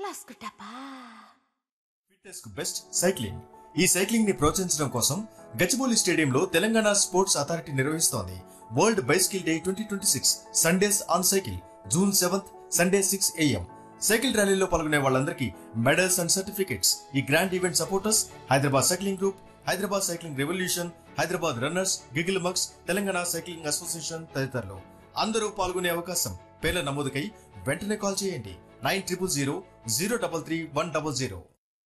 లాస్కుటపా fitness కు best cycling ఈ cycling ని ప్రోత్సహించడం కోసం గచ్చిబౌలి స్టేడియంలో తెలంగాణ స్పోర్ట్స్ అథారిటీ నిర్వహిస్తోంది world bicycle day twenty twenty six Sundays on cycle June seventh Sunday six AM cycle ర్యాలీలో పాల్గొనే వాళ్ళందరికీ మెడల్స్ అండ్ సర్టిఫికెట్స్ ఈ grand event supporters Hyderabad cycling group Hyderabad cycling revolution Hyderabad runners గిగిల్ మక్స్ తెలంగాణ సైక్లింగ్ అసోసియేషన్ తదితరులు అందరూ పాల్గొనే అవకాశం పేర్ల నమోదుకై వెంటనే కాల్ చేయండి nine triple zero zero double three one double zero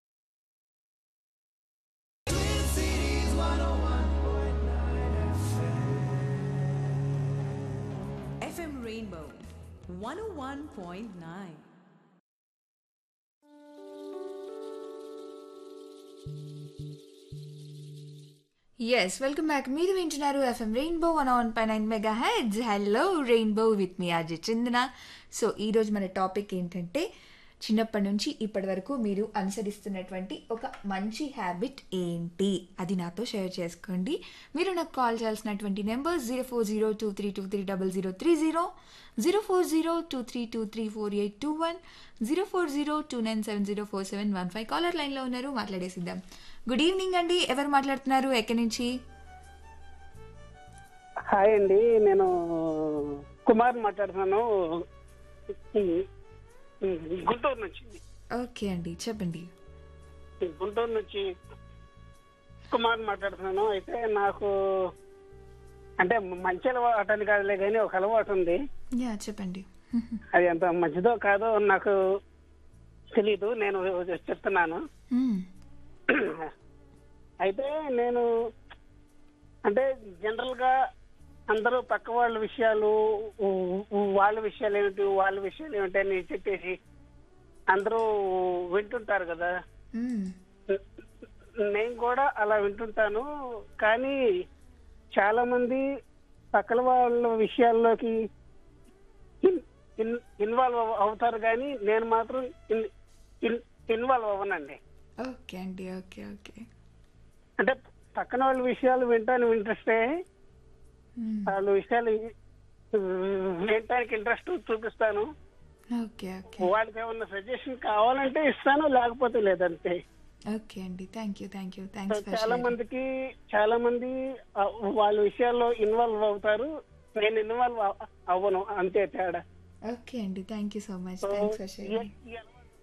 FM Rainbow 101.9. Yes welcome back మీరు వింటున్నారు ఎఫ్ఎం రెయిన్బో వన్ వన్ పై nine mega heads hello rainbow with me Ajay Chandana so ఈరోజు మన టాపిక్ ఏంటంటే చిన్నప్పటి నుంచి ఇప్పటి వరకు మీరు అనుసరిస్తున్నటువంటి ఒక మంచి హ్యాబిట్ ఏంటి అది నాతో షేర్ చేసుకోండి మీరు నాకు కాల్ చేయాల్సినటువంటి number zero four zero two three two three double zero three zero zero four zero two three two three four eight two one zero four zero two nine seven zero four seven one five caller లైన్లో ఉన్నారు మాట్లాడేసిద్దాం good evening అండి ఎవరు మాట్లాడుతున్నారు ఎక్కడి నుంచి hi అండి నేను కుమార్ మాట్లాడుతున్నాను గుంటూరు నుంచి ఓకే అండి చెప్పండి గుంటూరు నుంచి కుమార్ మాట్లాడుతున్నాను అయితే నాకు అంటే మంచి అలవాటు అని కాదులే కానీ ఒక అలవాటు ఉంది యా చెప్పండి అది ఎంత మంచిదో కాదో నాకు తెలీదు నేను చెప్తున్నాను మ్మ్. అయితే నేను అంటే జనరల్ గా అందరూ పక్క వాళ్ళ విషయాలు ఉ- ఉ- వాళ్ళ విషయాలు ఏమిటి వాళ్ళ విషయాలు ఏమిటి అని చెప్పేసి అందరూ వింటుంటారు కదా మ్మ్. నేను కూడా అలా వింటుంటాను కానీ చాలా మంది పక్కల వాళ్ళ విషయాల్లోకి ఇన్- ఇన్- ఇన్వాల్వ్ అవ- అవుతారు కానీ నేను మాత్రం ఇన్- ఇన్- ఇన్వాల్వ్ అవ్వనండి ఓకే అండి ఓకే ఓకే అంటే పక్కన వాళ్ళ విషయాలు వింటానికి ఇంట్రెస్టే మ్మ్. వాళ్ళ విషయాలు వినటానికి ఇంట్రెస్ట్ చూపిస్తాను ఓకే ఓకే వాళ్ళకి ఏమన్నా సజెషన్ కావాలంటే ఇస్తాను లేకపోతే లేదంతే ఓకే అండి thank you thank you so thanks for చాలా మందికి చాలా మంది ఆ, వాళ్ళ విషయాల్లో ఇన్వాల్వ్ అవుతారు నేను ఇన్వాల్వ్ అవ్వను అంతే తేడా ఓకే అండి thank you so much so thanks for ఈ- షేరింగ్ ఈ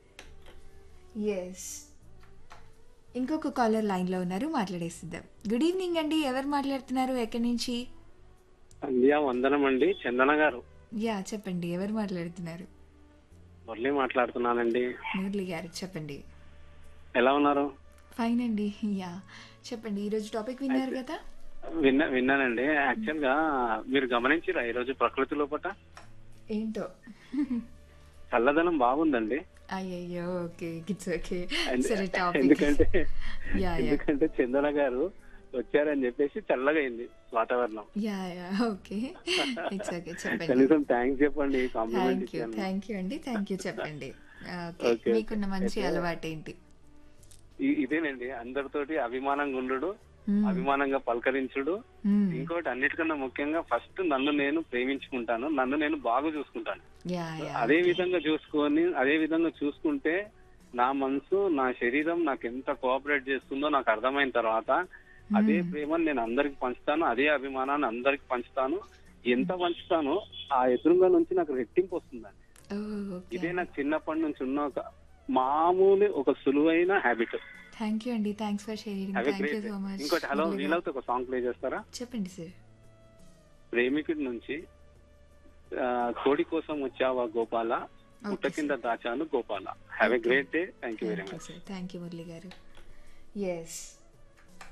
ఎస్ ఇంకొక కాలర్ లైన్లో ఉన్నారు మాట్లాడేసిద్దాం గుడ్ ఈవినింగ్ అండి ఎవరు మాట్లాడుతున్నారు ఎక్కడి నుంచి సంధ్యా వందనం అండి చందన గారు యా చెప్పండి ఎవరు మాట్లాడుతున్నారు మురళి మాట్లాడుతున్నానండి మురళి గారు చెప్పండి ఎలా ఉన్నారు ఫైన్ అండి యా చెప్పండి ఈరోజు టాపిక్ విన్నారు కదా విన్నా విన్నానండి యాక్చువల్ గా మీరు గమనించిరా ఈరోజు ప్రకృతి లోపట ఏంటో చల్లదనం బాగుందండి అయ్యయ్యో ఓకే ఇట్స్ ఓకే ఎందు- సరే టాపిక్ ఎందుకంటే యా యా ఎందుకంటే చందన గారు వచ్చారని చెప్పేసి చల్లగా అయింది వాతావరణం yeah yeah okay it's okay చెప్పండి కనీసం థ్యాంక్స్ చెప్పండి కాంప్లిమెంట్ థ్యాంక్ యూ ఇచ్చాను థ్యాంక్ యూ అండి థ్యాంక్ యూ చెప్పండి ఓకే Okay, మీకున్న మంచి అయితే- అలవాటు ఏంటి ఇ- ఇదేనండి అందరితోటి అభిమానంగా ఉండు మ్మ్. అభిమానంగా పలకరించుడు మ్మ్. ఇంకోటి అన్నిటికన్నా ముఖ్యంగా ఫస్ట్ నన్ను నేను ప్రేమించుకుంటాను నన్ను నేను బాగా చూసుకుంటాను యా యా అదే విధంగా చూసుకొని అదే విధంగా చూసుకుంటే నా మనసు నా శరీరం నాకు ఎంత కోఆపరేట్ చేస్తుందో నాకు అర్థమైన తర్వాత అదే ప్రేమను నేను అందరికి పంచుతాను అదే అభిమానాన్ని అందరికి పంచుతాను ఎంత పంచుతానో ఆ ఎదురుగా నుంచి నాకు రెట్టింపు వస్తుందండి ఓ, ఓకే ఇదే నాకు చిన్నప్పటి నుంచి ఉన్న ఒక మామూలు ఒక సులువైన హ్యాబిట్ థ్యాంక్ యూ అండి thanks for sharing have thank you great so much ఇంకోటి హలో వీలవుతే ఒక సాంగ్ ప్లే చేస్తారా చెప్పండి సార్ ప్రేమికుడి నుంచి ఆ, కోడి కోసం వచ్చావా గోపాల పుట్ట కింద దాచాను Gopala have a great day thank you very thank you much sir thank you Murali garu yes